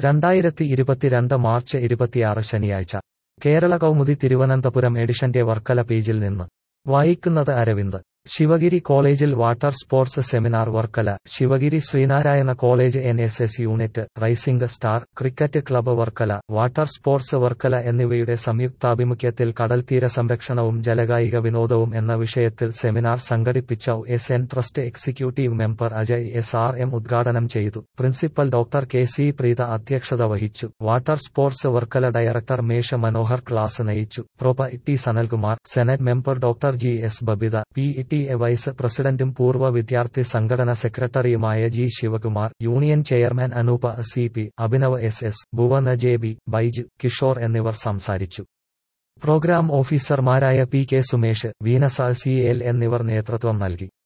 രണ്ടായിരത്തി ഇരുപത്തിരണ്ട് മാർച്ച് ഇരുപത്തിയാറ് ശനിയാഴ്ച കേരള കൗമുദി തിരുവനന്തപുരം എഡിഷന്റെ വർക്കല പേജിൽ നിന്ന് വായിക്കുന്നത് അരവിന്ദ് ശിവഗിരി കോളേജിൽ water sports seminar Varkala Sivagiri Sreenarayana college N S S unit rising star cricket club Varkala water sports Varkala എന്നിവയുടെ സംയുക്താഭിമുഖ്യത്തിൽ കടൽത്തീര സംരക്ഷണവും ജലകായിക വിനോദവും എന്ന വിഷയത്തിൽ സെമിനാർ സംഘടിപ്പിച്ച S N trust executive member Ajay S R M ഉദ്ഘാടനം ചെയ്തു principal doctor K C Preetha അധ്യക്ഷത വഹിച്ചു water sports Varkala director Mesha Manohar class നയിച്ചു പ്രൊപ T Sanalkumar senate member doctor G S Babitha P T A vice പ്രസിഡന്റും പൂർവ്വ വിദ്യാർത്ഥി സംഘടന സെക്രട്ടറിയുമായ G Sivakumar union chairman Anupa C P Abhinav S S Bhuvana J B Baiju Kishore എന്നിവർ സംസാരിച്ചു പ്രോഗ്രാം ഓഫീസർമാരായ P K Sumesh വീനസ C L എന്നിവർ നേതൃത്വം നൽകി